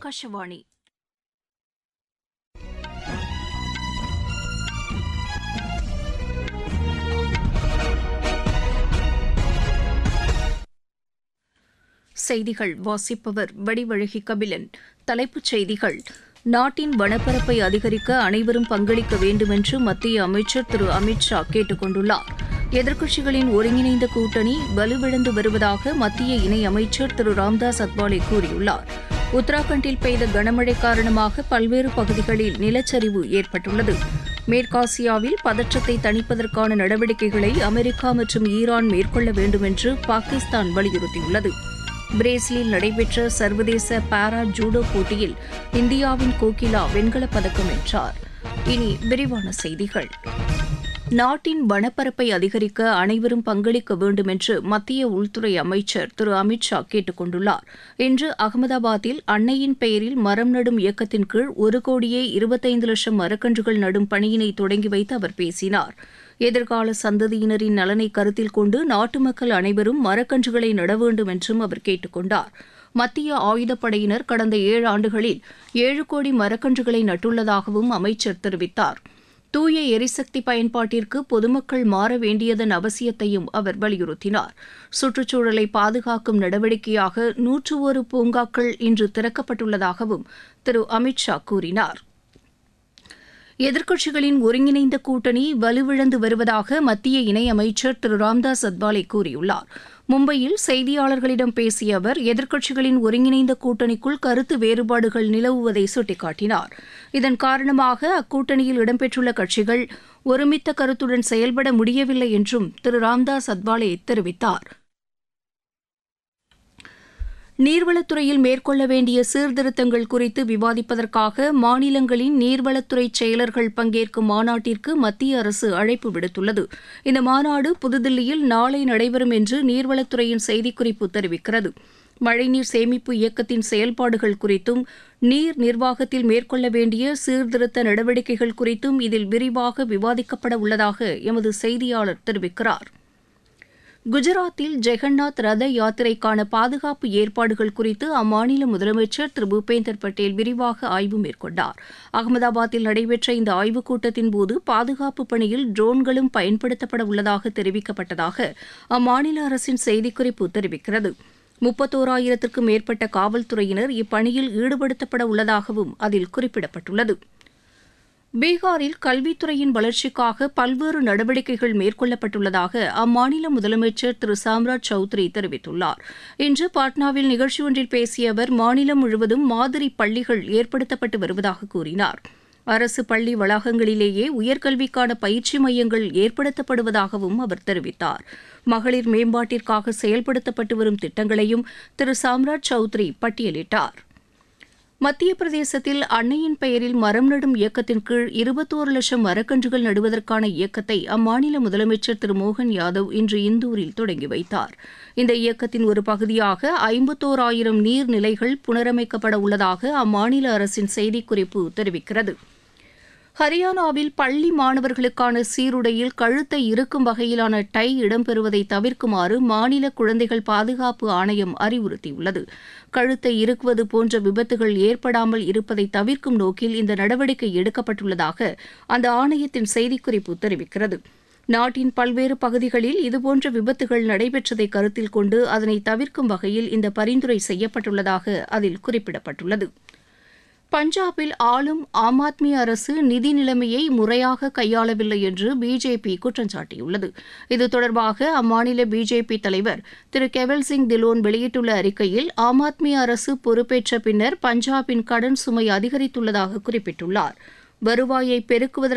ஆகாஷவாணி செய்திகள் வாசிப்பவர் வடிவழகி கபிலன் தலைப்புச் செய்திகள் நாட்டின் வனப்பரப்பை அதிகரிக்க அனைவரும் பங்களிக்க வேண்டுமென்று மத்திய அமைச்சர் திரு அமித் ஷா கேட்டுக் கொண்டுள்ளார் எதிர்க்கட்சிகளின் ஒருங்கிணைந்த கூட்டணி வலுவிழந்து வருவதாக மத்திய இணையமைச்சர் திரு ராம்தாஸ் அத்வாலே கூறியுள்ளார் உத்தராகண்டில் பெய்த கனமழை காரணமாக பல்வேறு பகுதிகளில் நிலச்சரிவு ஏற்பட்டுள்ளது மேற்காசியாவில் பதற்றத்தை தணிப்பதற்கான நடவடிக்கைகளை அமெரிக்கா மற்றும் ஈரான் மேற்கொள்ள வேண்டும் என்று பாகிஸ்தான் வலியுறுத்தியுள்ளது பிரேசிலில் நடைபெற்ற சர்வதேச பாரா ஜூடோ போட்டியில் இந்தியாவின் கோகிலா வெண்கலப் பதக்கம் வென்றார் இனி விரிவான செய்திகள் நாட்டின் வனப்பரப்பை அதிகரிக்க அனைவரும் பங்களிக்க வேண்டும் என்று மத்திய உள்துறை அமைச்சர் திரு அமித் ஷா கேட்டுக் கொண்டுள்ளார் இன்று அகமதாபாத்தில் அன்னையின் பெயரில் மரம் நடும் இயக்கத்தின் கீழ் ஒரு கோடியே இருபத்தைந்து லட்சம் மரக்கன்றுகள் நடும் பணியினை தொடங்கி வைத்து அவர் பேசினார் எதிர்கால சந்ததியினரின் நலனை கருத்தில் கொண்டு நாட்டு மக்கள் அனைவரும் மரக்கன்றுகளை நட வேண்டும் என்றும் அவர் கேட்டுக் கொண்டார் மத்திய ஆயுதப்படையினர் கடந்த ஏழு ஆண்டுகளில் ஏழு கோடி மரக்கன்றுகளை நட்டுள்ளதாகவும் அமைச்சர் தெரிவித்தார் தூய எரிசக்தி பயன்பாட்டிற்கு பொதுமக்கள் மாற வேண்டியதன் அவசியத்தையும் அவர் வலியுறுத்தினார் சுற்றுச்சூழலை பாதுகாக்கும் நடவடிக்கையாக நூற்று ஒரு பூங்காக்கள் இன்று திறக்கப்பட்டுள்ளதாகவும் திரு அமித் ஷா கூறினார் எதிர்க்கட்சிகளின் ஒருங்கிணைந்த கூட்டணி வலுவிழந்து வருவதாக மத்திய இணையமைச்சர் திரு ராம்தாஸ் அத்வாலே கூறியுள்ளார் மும்பையில் செய்தியாளர்களிடம் பேசிய அவர் எதிர்க்கட்சிகளின் ஒருங்கிணைந்த கூட்டணிக்குள் கருத்து வேறுபாடுகள் நிலவுவதை சுட்டிக்காட்டினார் இதன் காரணமாக அக்கூட்டணியில் இடம்பெற்றுள்ள கட்சிகள் ஒருமித்த கருத்துடன் செயல்பட முடியவில்லை என்றும் திரு ராம்தாஸ் அத்வாலே தெரிவித்தார் நீர்வளத்துறையில் மேற்கொள்ள வேண்டிய சீர்திருத்தங்கள் குறித்து விவாதிப்பதற்காக மாநிலங்களின் நீர்வளத்துறை செயலர்கள் பங்கேற்கும் மாநாட்டிற்கு மத்திய அரசு அழைப்பு விடுத்துள்ளது இந்த மாநாடு புதுதில்லியில் நாளை நடைபெறும் என்று நீர்வளத்துறையின் செய்திக்குறிப்பு தெரிவிக்கிறது மழைநீர் சேமிப்பு இயக்கத்தின் செயல்பாடுகள் குறித்தும் நீர் நிர்வாகத்தில் மேற்கொள்ள வேண்டிய சீர்திருத்த நடவடிக்கைகள் குறித்தும் இதில் விரிவாக விவாதிக்கப்பட உள்ளதாக எமது செய்தியாளர் தெரிவிக்கிறார் குஜராத்தில் ஜெகநாத் ரத யாத்திரைக்கான பாதுகாப்பு ஏற்பாடுகள் குறித்து அம்மாநில முதலமைச்சர் திரு பூபேந்தர் பட்டேல் விரிவாக ஆய்வு மேற்கொண்டார் அகமதாபாத்தில் நடைபெற்ற இந்த ஆய்வுக் கூட்டத்தின் போது பாதுகாப்பு பணியில் ட்ரோன்களும் பயன்படுத்தப்பட உள்ளதாக தெரிவிக்கப்பட்டதாக அம்மாநில அரசின் செய்திக்குறிப்பு தெரிவிக்கிறது முப்பத்தோராயிரத்திற்கும் மேற்பட்ட காவல்துறையினர் இப்பணியில் ஈடுபடுத்தப்பட உள்ளதாகவும் அதில் குறிப்பிடப்பட்டுள்ளது பீகாரில் கல்வித்துறையின் வளர்ச்சிக்காக பல்வேறு நடவடிக்கைகள் மேற்கொள்ளப்பட்டுள்ளதாக அம்மாநில முதலமைச்சர் திரு சாம்ராஜ் சௌத்ரி தெரிவித்துள்ளார் இன்று பாட்னாவில் நிகழ்ச்சி ஒன்றில் பேசிய அவர் மாநிலம் முழுவதும் மாதிரி பள்ளிகள் ஏற்படுத்தப்பட்டு வருவதாக கூறினார் அரசு பள்ளி வளாகங்களிலேயே உயர்கல்விக்கான பயிற்சி மையங்கள் ஏற்படுத்தப்படுவதாகவும் அவர் தெரிவித்தார் மகளிர் மேம்பாட்டிற்காக செயல்படுத்தப்பட்டு வரும் திட்டங்களையும் திரு சாம்ராஜ் சௌத்ரி பட்டியலிட்டார் மத்திய பிரதேசத்தில் அன்னையின் பெயரில் மரம் நடும் இயக்கத்தின் கீழ் இருபத்தோரு லட்சம் மரக்கன்றுகள் நடுவதற்கான இயக்கத்தை அம்மாநில முதலமைச்சர் திரு மோகன் யாதவ் இன்று இந்தூரில் தொடங்கி வைத்தார் இந்த இயக்கத்தின் ஒரு பகுதியாக ஐம்பத்தோராயிரம் நீர்நிலைகள் புனரமைக்கப்பட உள்ளதாக அம்மாநில அரசின் செய்திக்குறிப்பு தெரிவிக்கிறது ஹரியானாவில் பள்ளி மாணவர்களுக்கான சீருடையில் கழுத்தை இருக்கும் வகையிலான டை இடம்பெறுவதை தவிர்க்குமாறு மாநில குழந்தைகள் பாதுகாப்பு ஆணையம் அறிவுறுத்தியுள்ளது கழுத்தை இறுக்குவது போன்ற விபத்துகள் ஏற்படாமல் இருப்பதை தவிர்க்கும் நோக்கில் இந்த நடவடிக்கை எடுக்கப்பட்டுள்ளதாக அந்த ஆணையத்தின் செய்திக்குறிப்பு தெரிவிக்கிறது நாட்டின் பல்வேறு பகுதிகளில் இதுபோன்ற விபத்துகள் நடைபெற்றதை கருத்தில் கொண்டு அதனை தவிர்க்கும் வகையில் இந்த பரிந்துரை செய்யப்பட்டுள்ளதாக அதில் குறிப்பிடப்பட்டுள்ளது பஞ்சாபில் ஆளும் ஆம் ஆத்மி அரசு நிதி நிலைமையை முறையாக கையாளவில்லை என்று பிஜேபி குற்றம் சாட்டியுள்ளது இது தொடர்பாக அம்மாநில பிஜேபி தலைவர் திரு கெவல் சிங் திலோன் வெளியிட்டுள்ள அறிக்கையில் ஆம் ஆத்மி அரசு பொறுப்பேற்ற பின்னர் பஞ்சாபின் கடன் சுமை அதிகரித்துள்ளதாக குறிப்பிட்டுள்ளார் வருவாயை பெருக்குவதற்கு